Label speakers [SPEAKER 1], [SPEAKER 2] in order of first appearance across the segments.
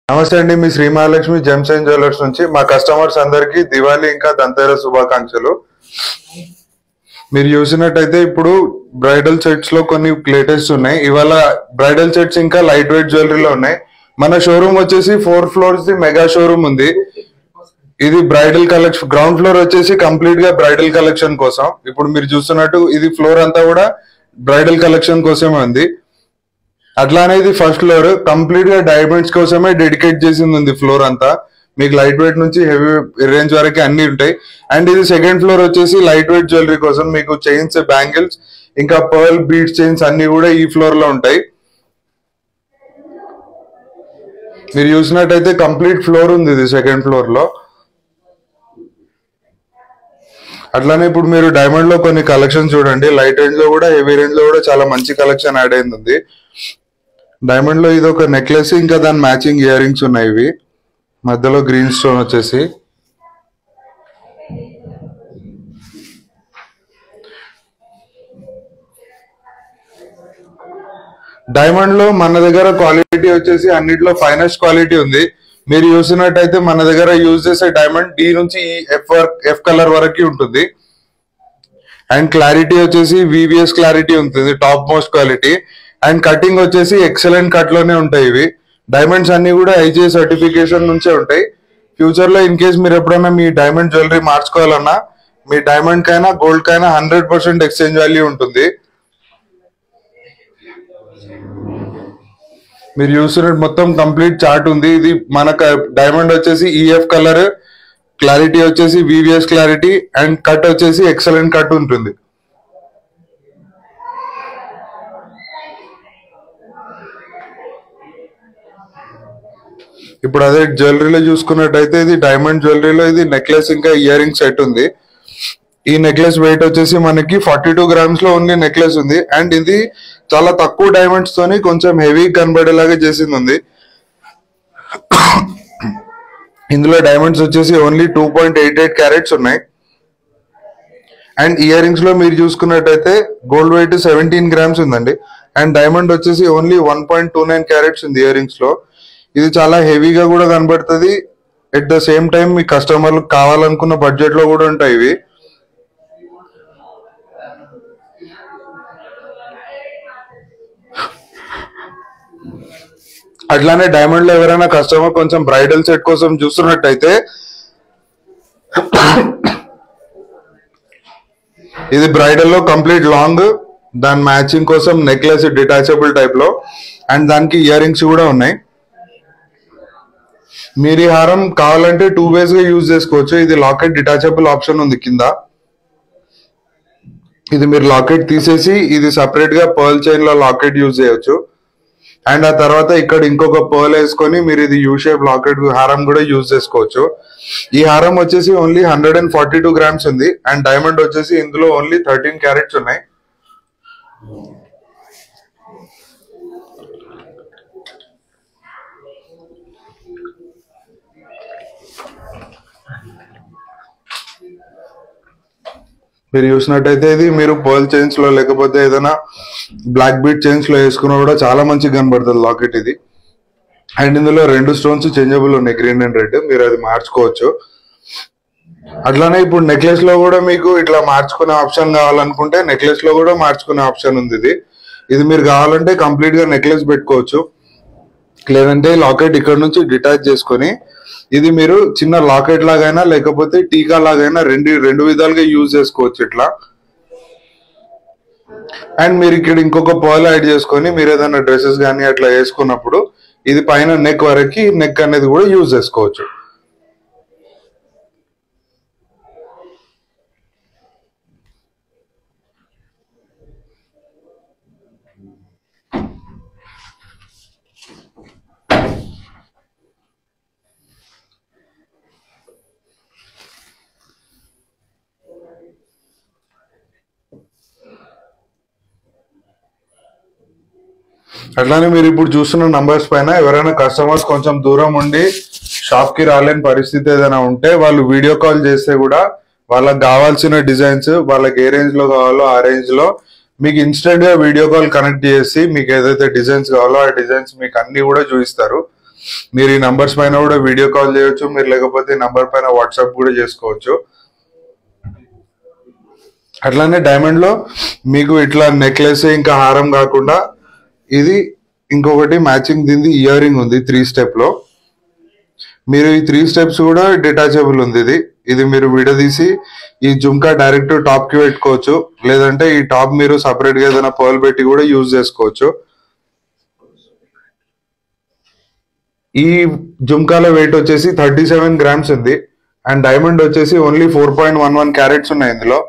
[SPEAKER 1] నమస్తే అండి మీ Shri Mahalakshmi gems and jewellers నుంచి మా కస్టమర్స్ అందరికి దివాళీ ఇంకా దంతేరస్ శుభాకాంక్షలు మీరు చూసినట్టయితే ఇప్పుడు బ్రైడల్ సెట్స్ లో కొన్ని లేటెస్ట్ ఉన్నాయి ఇవాళ బ్రైడల్ సెట్స్ ఇంకా లైట్ వెయిట్ జ్యువెలరీలో ఉన్నాయి మన షోరూమ్ వచ్చేసి four floors the mega showroom ఉంది ఇది బ్రైడల్ కలెక్షన్ గ్రౌండ్ ఫ్లోర్ వచ్చేసి కంప్లీట్ గా బ్రైడల్ కలెక్షన్ కోసం ఇప్పుడు మీరు చూస్తున్నట్టు ఇది ఫ్లోర్ అంతా కూడా బ్రైడల్ కలెక్షన్ కోసమే ఉంది అట్లానే ఇది ఫస్ట్ ఫ్లోర్ కంప్లీట్ గా డైమండ్స్ కోసమే డెడికేట్ చేసింది ఉంది ఫ్లోర్ అంతా మీకు లైట్ వెయిట్ నుంచి హెవీ రేంజ్ వరకు అన్ని ఉంటాయి అండ్ ఇది సెకండ్ ఫ్లోర్ వచ్చేసి లైట్ వెయిట్ జ్యువెలరీ కోసం మీకు చైన్స్ బ్యాంగిల్స్ ఇంకా పర్ల్ బీట్ చైన్స్ అన్ని కూడా ఈ ఫ్లోర్ లో ఉంటాయి మీరు చూసినట్టయితే కంప్లీట్ ఫ్లోర్ ఉంది ఇది సెకండ్ ఫ్లోర్ లో అట్లానే ఇప్పుడు మీరు డైమండ్ లో కొన్ని కలెక్షన్ చూడండి లైట్ రేంజ్ లో కూడా హెవీ రేంజ్ లో కూడా చాలా మంచి కలెక్షన్ యాడ్ అయింది ఉంది డైమండ్ లో ఇది ఒక నెక్లెస్ ఇంకా దాని మ్యాచింగ్ ఇయర్ రింగ్స్ ఉన్నాయి ఇవి మధ్యలో గ్రీన్ స్టోన్ వచ్చేసి డైమండ్ లో మన దగ్గర క్వాలిటీ వచ్చేసి అన్నిట్లో ఫైనెస్ట్ క్వాలిటీ ఉంది మీరు చూసినట్టయితే మన దగ్గర యూజ్ చేసే డైమండ్ డి నుంచి ఎఫ్ ఎఫ్ కలర్ వరకు ఉంటుంది అండ్ క్లారిటీ వచ్చేసి వివిఎస్ క్లారిటీ ఉంటుంది top most quality and cutting వచ్చేసి ఎక్సలెంట్ కట్ లోనే ఉంటాయి ఇవి డైమండ్స్ అన్ని కూడా ఐజీఐ సర్టిఫికేషన్ నుంచే ఉంటాయి ఫ్యూచర్ లో ఇన్ కేస్ మీరు ఎప్పుడైనా మీ డైమండ్ జ్యువెలరీ మార్చుకోవాలన్నా మీ డైమండ్ కైనా గోల్డ్ కైనా హండ్రెడ్ పర్సెంట్ ఎక్స్చేంజ్ వాల్యూ ఉంటుంది మీరు చూస్తున్నట్టు మొత్తం కంప్లీట్ చార్ట్ ఉంది ఇది మన డైమండ్ వచ్చేసి ఈఎఫ్ కలర్ క్లారిటీ వచ్చేసి వివిఎస్ క్లారిటీ అండ్ కట్ వచ్చేసి ఎక్సలెంట్ కట్ ఉంటుంది ఇప్పుడు అదే జ్యువెలరీలో చూసుకున్నట్టయితే ఇది డైమండ్ జ్యువెలరీలో ఇది నెక్లెస్ ఇంకా ఇయర్ రింగ్ సెట్ ఉంది ఈ నెక్లెస్ వెయిట్ వచ్చేసి మనకి ఫార్టీ టూ గ్రామ్స్ లో ఓన్లీ నెక్లెస్ ఉంది అండ్ ఇది చాలా తక్కువ డైమండ్స్ తోని కొంచెం హెవీ కనబడేలాగా చేసింది ఉంది ఇందులో డైమండ్స్ వచ్చేసి only two point eight eight carats ఉన్నాయి అండ్ ఇయర్ రింగ్స్ లో మీరు చూసుకున్నట్టయితే గోల్డ్ వెయిట్ సెవెంటీన్ గ్రామ్స్ ఉందండి అండ్ డైమండ్ వచ్చేసి only one point two nine carats ఉంది ఇయర్ రింగ్స్ లో ఇది చాలా హెవీగా కూడా కనబడుతుంది ఎట్ ద సేమ్ టైం మీ కస్టమర్లు కావాలనుకున్న బడ్జెట్ లో కూడా ఉంటాయి ఇవి అట్లానే డైమండ్ లో ఎవరైనా కస్టమర్ కొంచెం బ్రైడల్ సెట్ కోసం చూస్తున్నట్టయితే ఇది బ్రైడల్ లో కంప్లీట్ లాంగ్ దాని మ్యాచింగ్ కోసం నెక్లెస్ డిటాచబుల్ టైప్ లో అండ్ దానికి ఇయర్ రింగ్స్ కూడా ఉన్నాయి మీరు ఈ హారం కావాలంటే టూ వేస్ గా యూజ్ చేసుకోవచ్చు ఇది లాకెట్ డిటాచబుల్ ఆప్షన్ ఉంది కింద ఇది మీరు లాకెట్ తీసేసి ఇది సపరేట్ గా పర్ల్ చైన్ లో లాకెట్ యూజ్ చేయొచ్చు అండ్ ఆ తర్వాత ఇక్కడ ఇంకొక పర్ల్ వేసుకొని మీరు ఇది యూ షేప్ లాకెట్ హారం కూడా యూజ్ చేసుకోవచ్చు ఈ హారం వచ్చేసి only hundred and forty two grams ఉంది అండ్ డైమండ్ వచ్చేసి ఇందులో ఓన్లీ థర్టీన్ క్యారెట్స్ ఉన్నాయి మీరు చూసినట్టయితే ఇది మీరు పర్ల్ చైన్స్ లో లేకపోతే ఏదైనా బ్లాక్ బీట్ చైన్స్ లో వేసుకున్నా కూడా చాలా మంచిగా కనబడుతుంది లాకెట్ ఇది అండ్ ఇందులో రెండు స్టోన్స్ చేంజబుల్ ఉన్నాయి గ్రీన్ అండ్ రెడ్ మీరు అది మార్చుకోవచ్చు అట్లానే ఇప్పుడు నెక్లెస్ లో కూడా మీకు ఇట్లా మార్చుకునే ఆప్షన్ కావాలనుకుంటే నెక్లెస్ లో కూడా మార్చుకునే ఆప్షన్ ఉంది ఇది ఇది మీరు కావాలంటే కంప్లీట్ గా నెక్లెస్ పెట్టుకోవచ్చు లేదంటే లాకెట్ ఇక్కడ నుంచి డిటాచ్ చేసుకొని ఇది మీరు చిన్న లాకెట్ లాగైనా లేకపోతే టీకా లాగైనా రెండు రెండు విధాలుగా యూజ్ చేసుకోవచ్చు ఇట్లా అండ్ మీరు ఇక్కడ ఇంకొక పర్ల్ యాడ్ చేసుకొని మీరు ఏదైనా డ్రెస్సెస్ కానీ అట్లా వేసుకున్నప్పుడు ఇది పైన నెక్ వరకు నెక్ అనేది కూడా యూజ్ చేసుకోవచ్చు అట్లానే మీరు ఇప్పుడు చూస్తున్న నంబర్స్ పైన ఎవరైనా కస్టమర్స్ కొంచెం దూరం ఉండి షాప్ కి రాలేని పరిస్థితి ఏదైనా ఉంటే వాళ్ళు వీడియో కాల్ చేస్తే కూడా వాళ్ళకి కావాల్సిన డిజైన్స్ వాళ్ళకి ఏ రేంజ్ లో కావాలో ఆ రేంజ్ లో మీకు ఇన్స్టెంట్ గా వీడియో కాల్ కనెక్ట్ చేసి మీకు ఏదైతే డిజైన్స్ కావాలో ఆ డిజైన్స్ మీకు అన్ని కూడా చూపిస్తారు మీరు ఈ నంబర్స్ పైన కూడా వీడియో కాల్ చేయొచ్చు మీరు లేకపోతే ఈ నంబర్ పైన వాట్సాప్ కూడా చేసుకోవచ్చు అట్లానే డైమండ్ లో మీకు ఇట్లా నెక్లెస్ ఇంకా హారం కాకుండా ఇది ఇంకొకటి మ్యాచింగ్ దీనిది ఇయర్ రింగ్ ఉంది త్రీ స్టెప్ లో మీరు ఈ త్రీ స్టెప్స్ కూడా డిటాచబుల్ ఉంది ఇది ఇది మీరు విడదీసి ఈ జుమ్కా డైరెక్ట్ టాప్ కి పెట్టుకోవచ్చు లేదంటే ఈ టాప్ మీరు సపరేట్ గా ఏదైనా పర్ల్ పెట్టి కూడా యూజ్ చేసుకోవచ్చు ఈ జుమ్కాల వెయిట్ వచ్చేసి థర్టీ సెవెన్ గ్రామ్స్ ఉంది అండ్ డైమండ్ వచ్చేసి only four point one one carats ఉన్నాయి ఇందులో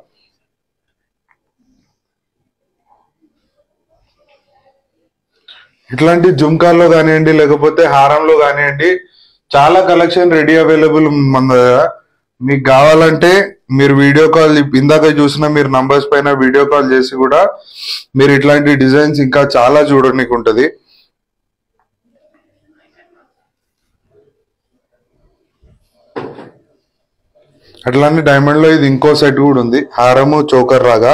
[SPEAKER 1] ఇట్లాంటి జుమ్కాల్లో కానివ్వండి లేకపోతే హారంలో కానివ్వండి చాలా కలెక్షన్ రెడీ అవైలబుల్ మన దగ్గర మీకు కావాలంటే మీరు వీడియో కాల్ ఇందాక చూసిన మీరు నంబర్స్ పైన వీడియో కాల్ చేసి కూడా మీరు ఇట్లాంటి డిజైన్స్ ఇంకా చాలా చూడడానికి ఉంటది అట్లానే డైమండ్ లో ఇది ఇంకో సెట్ కూడా ఉంది హారము చోకర్ రాగా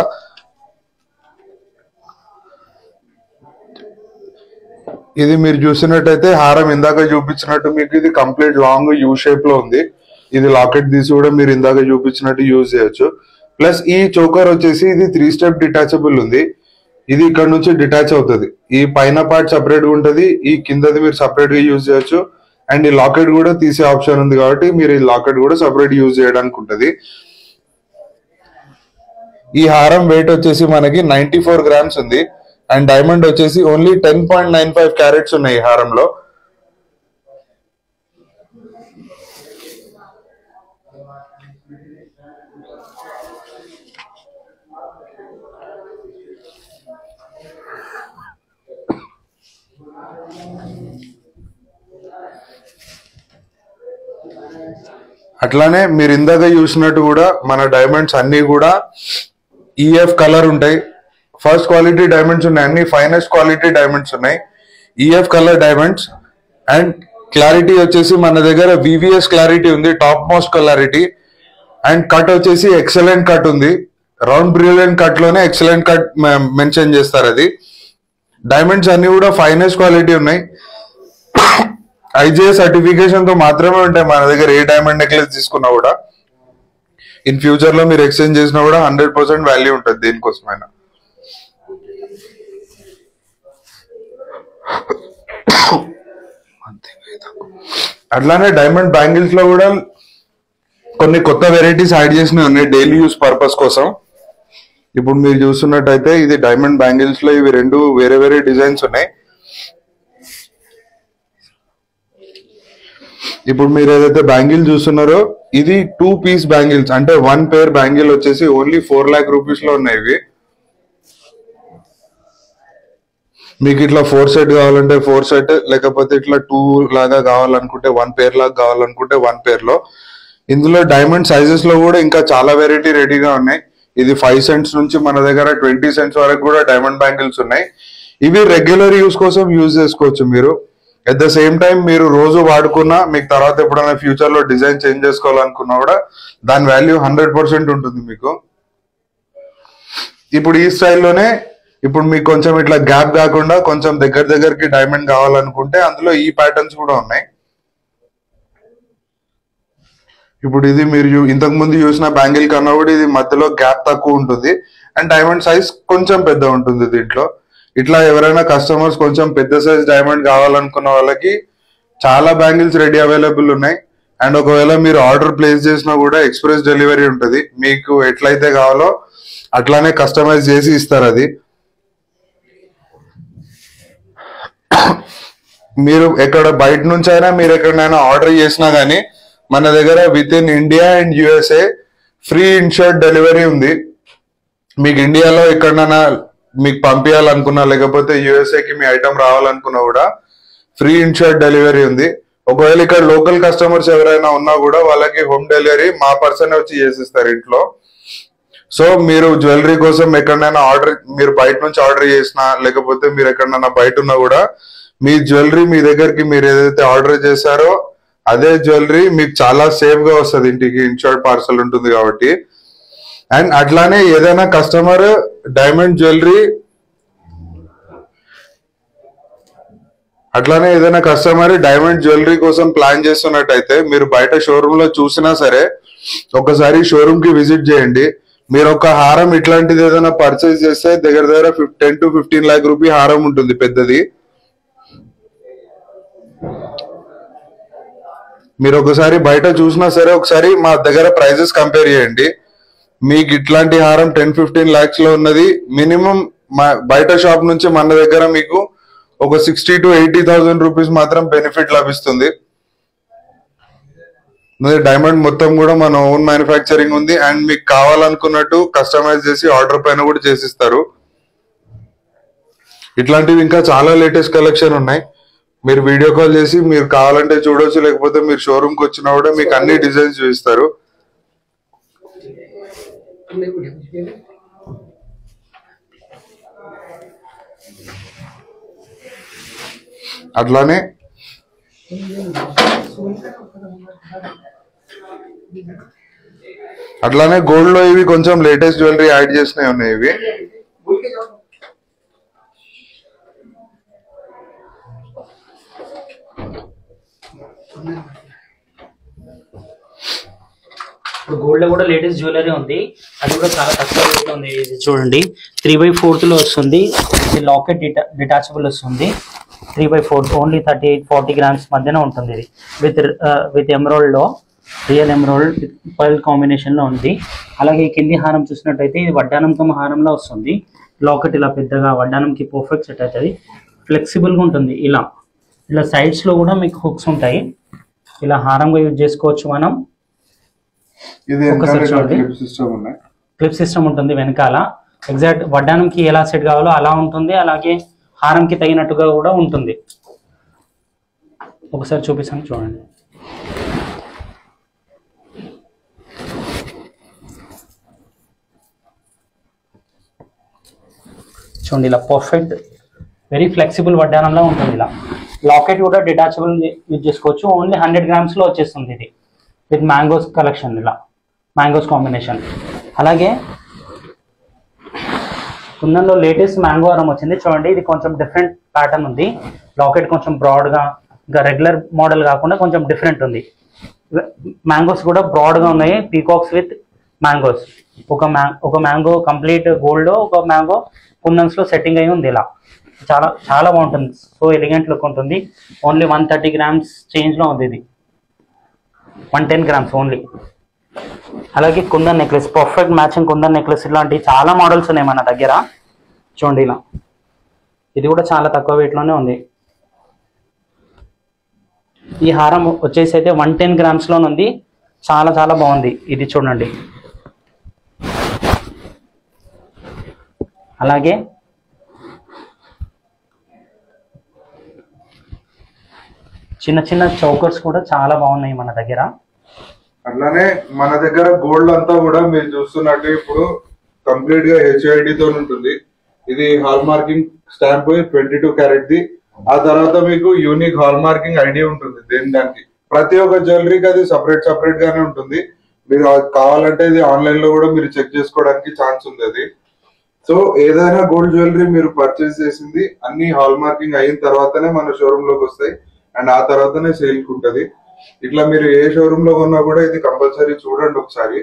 [SPEAKER 1] ఇది మీరు చూసినట్టయితే హారం ఇందాక చూపించినట్టు మీకు ఇది కంప్లీట్ లాంగ్ యూ షేప్ లో ఉంది ఇది లాకెట్ తీసి కూడా మీరు ఇందాక చూపించినట్టు యూజ్ చేయొచ్చు ప్లస్ ఈ చోకర్ వచ్చేసి ఇది త్రీ స్టెప్ డిటాచబుల్ ఉంది ఇది ఇక్కడ నుంచి డిటాచ్ అవుతుంది ఈ పైన పార్ట్ సపరేట్ గా ఉంటది ఈ కిందది మీరు సపరేట్ గా యూజ్ చేయొచ్చు అండ్ ఈ లాకెట్ కూడా తీసే ఆప్షన్ ఉంది కాబట్టి మీరు ఈ లాకెట్ కూడా సపరేట్ యూజ్ చేయడానికి ఉంటది ఈ హారం వెయిట్ వచ్చేసి మనకి నైన్టీ ఫోర్ గ్రామ్స్ ఉంది అండ్ డైమండ్ వచ్చేసి only ten point nine five carats ఉన్నాయి ఈ హారంలో అట్లానే మీరు ఇందాక చూసినట్టు కూడా మన డైమండ్స్ అన్ని కూడా ఈఎఫ్ కలర్ ఉంటాయి ఫస్ట్ క్వాలిటీ డైమండ్స్ ఉన్నాయి అన్ని ఫైనెస్ట్ క్వాలిటీ డైమండ్స్ ఉన్నాయి EF colour diamonds and clarity వచ్చేసి మన దగ్గర వివిఎస్ క్లారిటీ ఉంది top most clarity and cut వచ్చేసి ఎక్సలెంట్ కట్ ఉంది రౌండ్ బ్రిలియన్ కట్ లోనే ఎక్సలెంట్ కట్ మెన్షన్ చేస్తారు అది డైమండ్స్ అన్ని కూడా ఫైనెస్ట్ క్వాలిటీ ఉన్నాయి ఐజీఎస్ సర్టిఫికేషన్ తో మాత్రమే ఉంటాయి మన దగ్గర ఏ డైమండ్ నెక్లెస్ తీసుకున్నా కూడా ఇన్ ఫ్యూచర్ లో మీరు ఎక్స్చేంజ్ చేసినా కూడా హండ్రెడ్ పర్సెంట్ వాల్యూ ఉంటుంది దేనికోసమైనా అట్లానే డైమండ్ బ్యాంగిల్స్ లో కూడా కొన్ని కొత్త వెరైటీస్ యాడ్ చేసినవి ఉన్నాయి డైలీ యూస్ పర్పస్ కోసం ఇప్పుడు మీరు చూస్తున్నట్టయితే ఇది డైమండ్ బ్యాంగిల్స్ లో ఇవి రెండు వేరే వేరే డిజైన్స్ ఉన్నాయి ఇప్పుడు మీరు ఏదైతే బ్యాంగిల్ చూస్తున్నారో ఇది టూ పీస్ బ్యాంగిల్స్ అంటే వన్ పేర్ బ్యాంగిల్ వచ్చేసి ఓన్లీ ఫోర్ లాక్ రూపీస్ లో ఉన్నాయి ఇవి మీకు ఇట్లా ఫోర్ సెట్ కావాలంటే ఫోర్ సెట్ లేకపోతే ఇట్లా టూ లాగా కావాలనుకుంటే వన్ పేర్ లాగా కావాలనుకుంటే వన్ పేర్ లో ఇందులో డైమండ్ సైజెస్ లో కూడా ఇంకా చాలా వెరైటీ రెడీగా ఉన్నాయి ఇది ఫైవ్ సెంట్స్ నుంచి మన దగ్గర ట్వంటీ సెంట్స్ వరకు కూడా డైమండ్ బ్యాంగిల్స్ ఉన్నాయి ఇవి రెగ్యులర్ యూస్ కోసం యూజ్ చేసుకోవచ్చు మీరు ఎట్ ద సేమ్ టైం మీరు రోజు వాడుకున్నా మీకు తర్వాత ఎప్పుడైనా ఫ్యూచర్ లో డిజైన్ చేంజ్ చేసుకోవాలనుకున్నా కూడా దాని వాల్యూ హండ్రెడ్ పర్సెంట్ ఉంటుంది మీకు ఇప్పుడు ఈ స్టైల్లోనే ఇప్పుడు మీకు కొంచెం ఇట్లా గ్యాప్ కాకుండా కొంచెం దగ్గర దగ్గరికి డైమండ్ కావాలనుకుంటే అందులో ఈ ప్యాటర్న్స్ కూడా ఉన్నాయి ఇప్పుడు ఇది మీరు చూ- ఇంతకు ముందు చూసిన బ్యాంగిల్ కన్నా కూడా ఇది మధ్యలో గ్యాప్ తక్కువ ఉంటుంది అండ్ డైమండ్ సైజ్ కొంచెం పెద్ద ఉంటుంది దీంట్లో ఇట్లా ఎవరైనా కస్టమర్స్ కొంచెం పెద్ద సైజ్ డైమండ్ కావాలనుకున్న వాళ్ళకి చాలా బ్యాంగిల్స్ రెడీ అవైలబుల్ ఉన్నాయి అండ్ ఒకవేళ మీరు ఆర్డర్ ప్లేస్ చేసినా కూడా ఎక్స్ప్రెస్ డెలివరీ ఉంటుంది మీకు ఎట్లయితే కావాలో అట్లానే కస్టమైజ్ చేసి ఇస్తారు అది మీరు ఎక్కడ బయట నుంచి అయినా మీరు ఎక్కడైనా ఆర్డర్ చేసినా గానీ మన దగ్గర with in India and USA free insured delivery ఉంది మీకు ఇండియాలో ఎక్కడైనా మీకు పంపించాలనుకున్నా లేకపోతే USA కి మీ ఐటమ్ రావాలనుకున్నా కూడా ఫ్రీ ఇన్షర్ట్ డెలివరీ ఉంది ఒకవేళ ఇక్కడ లోకల్ కస్టమర్స్ ఎవరైనా ఉన్నా కూడా వాళ్ళకి హోమ్ డెలివరీ మా పర్సన్ వచ్చి చేసిస్తారు ఇంట్లో సో మీరు జ్యువెలరీ కోసం ఎక్కడైనా ఆర్డర్ మీరు బయట నుంచి ఆర్డర్ చేసినా లేకపోతే మీరు ఎక్కడైనా బయట ఉన్నా కూడా మీ జ్యువెలరీ మీ దగ్గరికి మీరు ఏదైతే ఆర్డర్ చేశారో అదే జ్యువెలరీ మీకు చాలా సేఫ్ గా వస్తుంది ఇంటికి ఇన్షర్ట్ పార్సల్ ఉంటుంది కాబట్టి అండ్ అట్లానే ఏదైనా కస్టమర్ డైమండ్ జ్యువెలరీ అట్లానే ఏదైనా కస్టమర్ డైమండ్ జ్యువెలరీ కోసం ప్లాన్ చేస్తున్నట్టయితే మీరు బయట షోరూమ్ లో చూసినా సరే ఒకసారి షోరూమ్ కి విజిట్ చేయండి మీరు ఒక హారం ఇట్లాంటిది ఏదైనా పర్చేస్ చేస్తే దగ్గర దగ్గర ten to fifteen lakh rupee హారం ఉంటుంది పెద్దది మీరు ఒకసారి బయట చూసినా సరే ఒకసారి మా దగ్గర ప్రైజెస్ కంపేర్ చేయండి మీకు ఇట్లాంటి హారం టెన్ ఫిఫ్టీన్ లాక్స్ లో ఉన్నది మినిమం బయట షాప్ నుంచి మన దగ్గర మీకు ఒక sixty to eighty thousand rupees మాత్రం బెనిఫిట్ లభిస్తుంది డైమండ్ మొత్తం కూడా మన ఓన్ మ్యానుఫ్యాక్చరింగ్ ఉంది అండ్ మీకు కావాలనుకున్నట్టు కస్టమైజ్ చేసి ఆర్డర్ పైన కూడా చేసిస్తారు ఇట్లాంటివి ఇంకా చాలా లేటెస్ట్ కలెక్షన్ ఉన్నాయి మీరు వీడియో కాల్ చేసి మీరు కావాలంటే చూడొచ్చు లేకపోతే మీరు షోరూమ్ కి వచ్చినా కూడా మీకు అన్ని డిజైన్స్ చూపిస్తారు అట్లానే అట్లానే గోల్డ్ లో ఇవి కొంచెం లేటెస్ట్ జ్యువెలరీ యాడ్ చేసినవి ఉన్నాయి ఇవి
[SPEAKER 2] ఇప్పుడు గోల్డ్ లో కూడా లేటెస్ట్ జ్యువెలరీ ఉంది అది కూడా చాలా తక్కువ రేట్ ఉంది ఇది చూడండి త్రీ బై ఫోర్త్ లో వస్తుంది ఇది లాకెట్ డిటాచబుల్ వస్తుంది three by fourth only thirty eight forty grams మధ్యన ఉంటుంది ఇది విత్ విత్ ఎమరోల్డ్ లో real emerald with pearl combination లో ఉంది అలాగే ఈ కింది హారం చూసినట్టయితే ఇది వడ్డానంకం హారంలో వస్తుంది లాకెట్ ఇలా పెద్దగా వడ్డానంకి పర్ఫెక్ట్ సెట్ అవుతుంది ఫ్లెక్సిబుల్ గా ఉంటుంది ఇలా ఇలా సైడ్స్ లో కూడా మీకు హుక్స్ ఉంటాయి ఇలా హారంగా యూజ్ చేసుకోవచ్చు మనం
[SPEAKER 1] ఇది
[SPEAKER 2] ఒకసారి చూడండి.
[SPEAKER 1] సిస్టమ్ ఉన్నాయి
[SPEAKER 2] క్లిప్ సిస్టమ్ ఉంటుంది వెనకాల ఎగ్జాక్ట్ వడ్డానంకి ఎలా సెట్ కావాలో అలా ఉంటుంది అలాగే హారంకి తగినట్టుగా కూడా ఉంటుంది ఒకసారి చూపిస్తాను చూడండి చూడండి ఇలా పర్ఫెక్ట్ వెరీ ఫ్లెక్సిబుల్ వడ్డానంలా ఉంటుంది ఇలా లాకెట్ కూడా డిటాచబుల్ యూజ్ చేసుకోవచ్చు ఓన్లీ హండ్రెడ్ గ్రామ్స్ లో వచ్చేస్తుంది ఇది విత్ మ్యాంగోస్ కలెక్షన్ ఇలా మ్యాంగోస్ కాంబినేషన్ అలాగే కుందన్లో లేటెస్ట్ మ్యాంగో హారం వచ్చింది చూడండి ఇది కొంచెం డిఫరెంట్ ప్యాటర్న్ ఉంది లాకెట్ కొంచెం బ్రాడ్ గా ఇంకా రెగ్యులర్ మోడల్ కాకుండా కొంచెం డిఫరెంట్ ఉంది మ్యాంగోస్ కూడా బ్రాడ్ గా ఉన్నాయి పీకాక్స్ విత్ మ్యాంగోస్ ఒక మ్యా ఒక మ్యాంగో కంప్లీట్ గోల్డ్ ఒక మ్యాంగో కుందన్స్ లో సెట్టింగ్ అయి ఉంది ఇలా చాలా చాలా బాగుంటుంది సో ఎలిగెంట్ లుక్ ఉంటుంది only one thirty grams change లో ఉంది ఇది వన్ టెన్ గ్రామ్స్ ఓన్లీ అలాగే kundan necklace perfect matching kundan necklace ఇలాంటి చాలా మోడల్స్ ఉన్నాయి మన దగ్గర చూడండి ఇలా ఇది కూడా చాలా తక్కువ weight లోనే ఉంది ఈ హారం వచ్చేసి అయితే వన్ టెన్ గ్రామ్స్ లోనే ఉంది చాలా చాలా బాగుంది ఇది చూడండి అలాగే చిన్న చిన్న చౌకర్స్ కూడా చాలా బాగున్నాయి మన దగ్గర
[SPEAKER 1] అట్లానే మన దగ్గర గోల్డ్ అంతా కూడా మీరు చూస్తున్నట్టు ఇప్పుడు కంప్లీట్ గా హెచ్ఐడి తో ఉంటుంది ఇది hall marking stamp twenty two carat the ఆ తర్వాత మీకు యూనిక్ హాల్ మార్కింగ్ ఐడి ఉంటుంది దేని దానికి ప్రతి ఒక్క జ్యువెలరీకి అది సపరేట్ సపరేట్ గానే ఉంటుంది మీరు అది కావాలంటే ఇది ఆన్లైన్ లో కూడా మీరు చెక్ చేసుకోవడానికి ఛాన్స్ ఉంది అది సో ఏదైనా గోల్డ్ జ్యువెలరీ మీరు పర్చేస్ చేసింది అన్ని హాల్ మార్కింగ్ అయిన తర్వాతనే మన షోరూమ్ లోకి వస్తాయి అండ్ ఆ తర్వాతనే సేల్ కి ఉంటది ఇట్లా మీరు ఏ షోరూమ్ లో కొన్నా కూడా ఇది కంపల్సరీ చూడండి ఒకసారి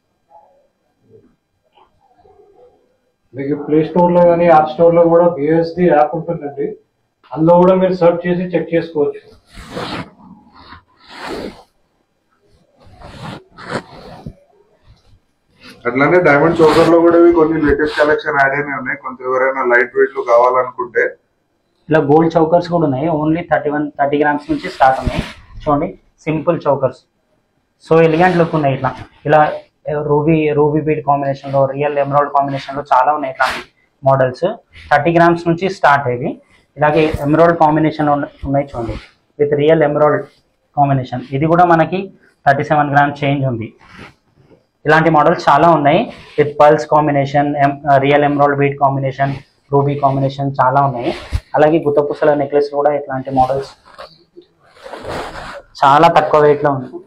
[SPEAKER 3] మీకు ప్లే స్టోర్ లో కానీ యాప్ స్టోర్ లో కూడా బిఎస్డి యాప్ ఉంటుందండి అందులో కూడా మీరు సెర్చ్ చేసి చెక్ చేసుకోవచ్చు
[SPEAKER 1] అట్లానే డైమండ్ చోకర్ లో కూడా ఇవి కొన్ని లేటెస్ట్ కలెక్షన్ యాడ్ అయినాయి ఉన్నాయి కొంత ఎవరైనా లైట్ వెయిట్ లో కావాలనుకుంటే
[SPEAKER 2] ఇలా గోల్డ్ చౌకర్స్ కూడా ఉన్నాయి only thirty one thirty grams నుంచి స్టార్ట్ ఉన్నాయి చూడండి simple chokers so elegant look ఉన్నాయి ఇట్లా ఇలా రూబీ రూబీ బీడ్ కాంబినేషన్ లో రియల్ ఎమరాల్డ్ కాంబినేషన్ లో చాలా ఉన్నాయి ఇట్లాంటి మోడల్స్ థర్టీ గ్రామ్స్ నుంచి స్టార్ట్ అయ్యి ఇలాగే ఎమరాల్డ్ కాంబినేషన్ ఉన్నాయి చూడండి విత్ రియల్ ఎమరాల్డ్ కాంబినేషన్ ఇది కూడా మనకి థర్టీ సెవెన్ గ్రామ్ చేంజ్ ఉంది ఇలాంటి మోడల్స్ చాలా ఉన్నాయి with pearls combination real emerald bead combination ruby combination చాలా ఉన్నాయి అలాగే గుత్తపూసల నెక్లెస్ కూడా ఇట్లాంటి మోడల్స్ చాలా తక్కువ weight లో ఉంది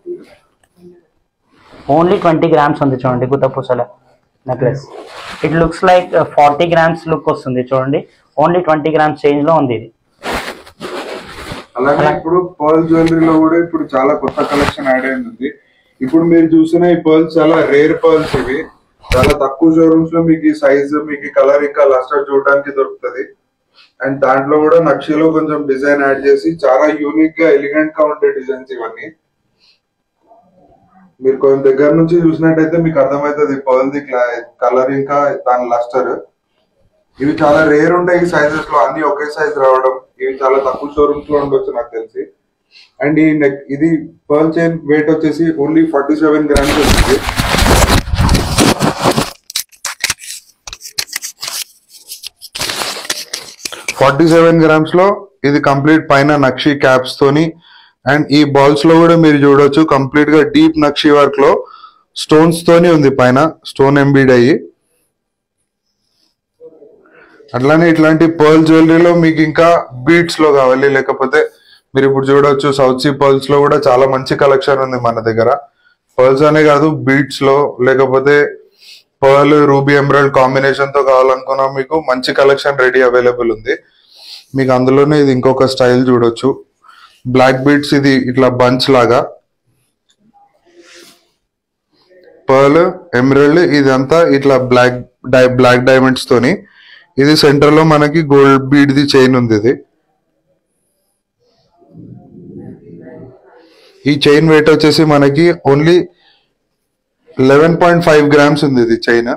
[SPEAKER 2] ఓన్లీ ట్వంటీ గ్రామ్స్ ఉంది చూడండి గుత్తపూసల necklace it looks like forty grams look వస్తుంది చూడండి ఓన్లీ ట్వంటీ గ్రామ్స్ చేంజ్ లో ఉంది ఇది
[SPEAKER 1] అలాగే ఇప్పుడు పర్ల్ జ్యువెలరీలో కూడా ఇప్పుడు చాలా కొత్త కలెక్షన్ యాడ్ అయింది ఇప్పుడు మీరు చూసిన ఈ పర్ల్స్ చాలా రేర్ పర్ల్స్ ఇవి చాలా తక్కువ షోరూమ్స్ లో మీకు ఈ సైజ్ మీకు ఈ కలర్ ఇంకా లస్టర్ చూడడానికి దొరుకుతది అండ్ దాంట్లో కూడా నక్షిలో కొంచెం డిజైన్ యాడ్ చేసి చాలా యూనిక్ గా ఎలిగెంట్ గా ఉండే డిజైన్స్ ఇవన్నీ మీరు కొంచెం దగ్గర నుంచి చూసినట్టయితే మీకు అర్థమవుతుంది పర్ల్ ది కలర్ ఇంకా దాని లస్టర్ ఇవి చాలా రేర్ ఉంటాయి ఈ సైజెస్ లో అన్ని ఒకే సైజ్ రావడం ఇవి చాలా తక్కువ షోరూమ్స్ లో ఉండొచ్చు నాకు తెలిసి అండ్ ఈ నెక్ ఇది పర్ల్ చైన్ వెయిట్ వచ్చేసి ఓన్లీ ఫార్టీ సెవెన్ గ్రామ్స్ వచ్చింది ఫార్టీ సెవెన్ గ్రామ్స్ లో ఇది కంప్లీట్ పైన నక్షి క్యాప్స్ తోని అండ్ ఈ బాల్స్ లో కూడా మీరు చూడొచ్చు కంప్లీట్ గా డీప్ నక్షి వర్క్ లో స్టోన్స్ తోని ఉంది పైన స్టోన్ ఎంబీడ్ అయ్యి అట్లానే ఇట్లాంటి పర్ల్ జ్యువెలరీలో మీకు ఇంకా బీట్స్ లో కావాలి లేకపోతే మీరు ఇప్పుడు చూడొచ్చు సౌత్ సీ పర్ల్స్ లో కూడా చాలా మంచి కలెక్షన్ ఉంది మన దగ్గర పర్ల్స్ అనే కాదు బీట్స్ లో లేకపోతే పర్ల్ రూబీ ఎమరాల్డ్ కాంబినేషన్ తో కావాలనుకున్నా మీకు మంచి కలెక్షన్ రెడీ అవైలబుల్ ఉంది మీకు అందులోనే ఇది ఇంకొక స్టైల్ చూడొచ్చు బ్లాక్ బీట్స్ ఇది ఇట్లా బంచ్ లాగా పర్ల్ ఎమరాల్డ్ ఇదంతా ఇట్లా బ్లాక్ డై బ్లాక్ డైమండ్స్ తోని ఇది సెంటర్ లో మనకి గోల్డ్ బీడ్ ది చైన్ ఉంది ఇది ఈ చైన్ వెయిట్ వచ్చేసి మనకి only eleven point five grams ఉంది ఇది చైన్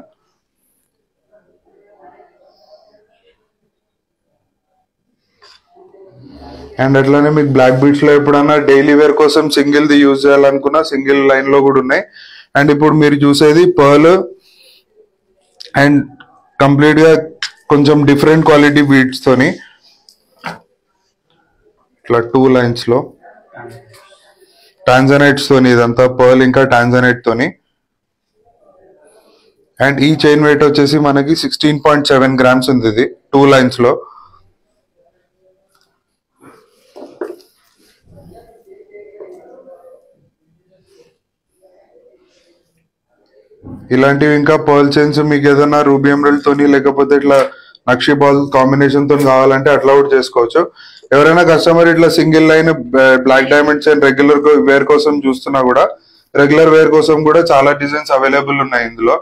[SPEAKER 1] అండ్ అట్లానే మీకు బ్లాక్ బీట్స్ లో ఎప్పుడన్నా డైలీ వేర్ కోసం సింగిల్ ది యూజ్ చేయాలనుకున్నా సింగిల్ లైన్ లో కూడా ఉన్నాయి అండ్ ఇప్పుడు మీరు చూసేది పర్ల్ అండ్ కంప్లీట్ గా కొంచెం డిఫరెంట్ క్వాలిటీ బీట్స్ తోని ఇట్లా టూ లైన్స్ లో టాంజనైట్స్ తోని ఇదంతా పర్ల్ ఇంకా టాంజనైట్ తోని అండ్ ఈ చైన్ వెయిట్ వచ్చేసి మనకి సిక్స్టీన్ పాయింట్ సెవెన్ గ్రామ్స్ ఉంది ఇది టూ లైన్స్ లో ఇలాంటివి ఇంకా పర్ల్ చైన్స్ మీకు ఏదైనా రూబీ ఎమరల్డ్ తోని లేకపోతే ఇట్లా నక్షి బాల్ కాంబినేషన్ తో కావాలంటే అట్లా కూడా చేసుకోవచ్చు ఎవరైనా కస్టమర్ ఇట్లా single line black diamond chain regular wear కోసం చూస్తున్నా కూడా రెగ్యులర్ వేర్ కోసం కూడా చాలా డిజైన్స్ అవైలబుల్ ఉన్నాయి ఇందులో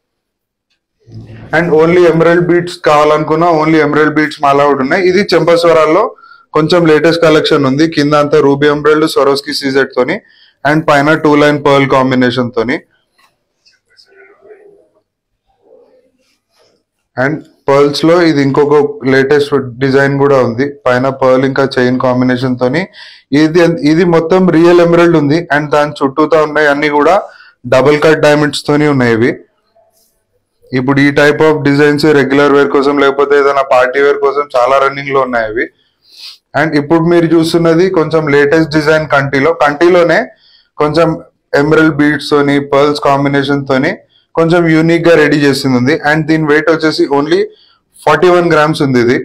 [SPEAKER 1] అండ్ ఓన్లీ ఎమరల్డ్ బీట్స్ కావాలనుకున్నా ఓన్లీ ఎమరల్డ్ బీట్స్ మాలా కూడా ఉన్నాయి ఇది చెంపస్వరాల్లో కొంచెం లేటెస్ట్ కలెక్షన్ ఉంది కింద అంతా రూబీ ఎమరల్డ్ సొరోస్కి సీజెట్ తోని అండ్ పైన టూ లైన్ పర్ల్ కాంబినేషన్ తోని అండ్ పర్ల్స్ లో ఇది ఇంకొక లేటెస్ట్ డిజైన్ కూడా ఉంది పైన పర్ల్ ఇంకా చైన్ కాంబినేషన్ తోని ఇది ఇది మొత్తం రియల్ ఎమరల్డ్ ఉంది అండ్ దాని చుట్టూతా ఉన్నాయి అన్ని కూడా డబుల్ కట్ డైమండ్స్ తోని ఉన్నాయి ఇవి ఇప్పుడు ఈ type of designs regular wear కోసం లేకపోతే ఏదైనా పార్టీ వేర్ కోసం చాలా రన్నింగ్ లో ఉన్నాయి అవి అండ్ ఇప్పుడు మీరు చూస్తున్నది కొంచెం లేటెస్ట్ డిజైన్ కంటిలో కంటిలోనే కొంచెం ఎమరల్ బీడ్స్ తోని పర్ల్స్ కాంబినేషన్ తోని కొంచెం యూనిక్ గా రెడీ చేసింది ఉంది అండ్ దీని వెయిట్ వచ్చేసి ఓన్లీ ఫార్టీ వన్ గ్రామ్స్ ఉంది ఇది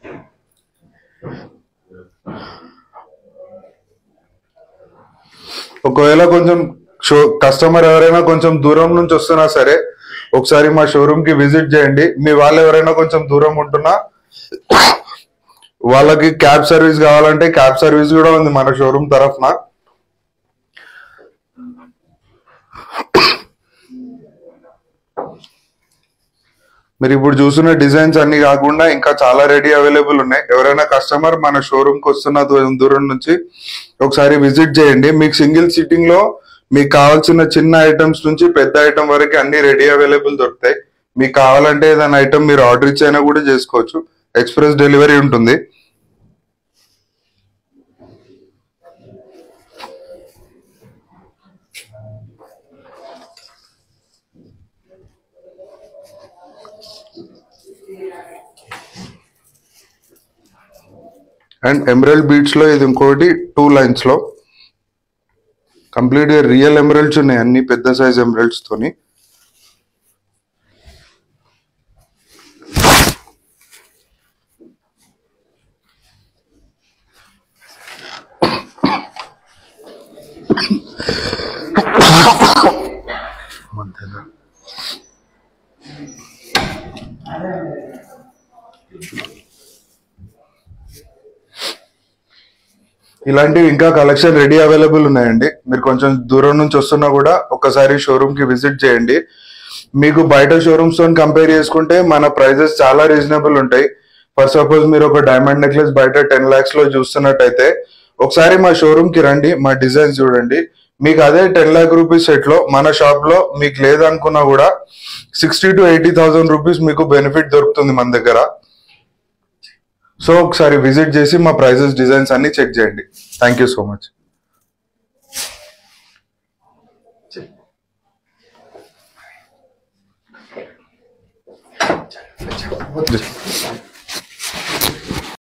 [SPEAKER 1] ఒకవేళ కొంచెం షో కస్టమర్ ఎవరైనా కొంచెం దూరం నుంచి వస్తున్నా సరే ఒకసారి మా షోరూమ్ కి విజిట్ చేయండి మీ వాళ్ళు ఎవరైనా కొంచెం దూరం ఉంటున్నా వాళ్ళకి క్యాబ్ సర్వీస్ కావాలంటే క్యాబ్ సర్వీస్ కూడా ఉంది మన షోరూమ్ తరఫున మీరు ఇప్పుడు చూస్తున్న డిజైన్స్ అన్ని కాకుండా ఇంకా చాలా రెడీ అవైలబుల్ ఉన్నాయి ఎవరైనా కస్టమర్ మన షోరూమ్ కి వస్తున్న దూ- దూరం నుంచి ఒకసారి విజిట్ చేయండి మీకు సింగిల్ సిట్టింగ్ లో మీకు కావాల్సిన చిన్న ఐటమ్స్ నుంచి పెద్ద ఐటమ్ వరకు అన్ని రెడీ అవైలబుల్ దొరుకుతాయి మీకు కావాలంటే ఏదైనా ఐటమ్ మీరు ఆర్డర్ ఇచ్చైనా కూడా చేసుకోవచ్చు ఎక్స్ప్రెస్ డెలివరీ ఉంటుంది అండ్ ఎమరల్డ్ బీట్స్ లో ఇది ఇంకోటి టూ లైన్స్ లో కంప్లీట్ గా రియల్ ఎమరల్డ్స్ ఉన్నాయి అన్ని పెద్ద సైజ్ ఎమరల్డ్స్ తోని ఇలాంటివి ఇంకా కలెక్షన్ రెడీ అవైలబుల్ ఉన్నాయండి మీరు కొంచెం దూరం నుంచి వస్తున్నా కూడా ఒకసారి షోరూమ్ కి విజిట్ చేయండి మీకు బయట షోరూమ్స్ తో కంపేర్ చేసుకుంటే మన ప్రైజెస్ చాలా రీజనబుల్ ఉంటాయి ఫర్ సపోజ్ మీరు ఒక డైమండ్ నెక్లెస్ బయట టెన్ లాక్స్ లో చూస్తున్నట్టయితే ఒకసారి మా షోరూమ్ కి రండి మా డిజైన్స్ చూడండి మీకు అదే టెన్ లాక్ రూపీస్ సెట్ లో మన షాప్ లో మీకు లేదనుకున్నా కూడా sixty to eighty thousand rupees మీకు బెనిఫిట్ దొరుకుతుంది మన దగ్గర సో ఒకసారి విజిట్ చేసి మా ప్రైజెస్ డిజైన్స్ అన్ని చెక్ చేయండి థ్యాంక్ యూ సో మచ్
[SPEAKER 4] వచ్చి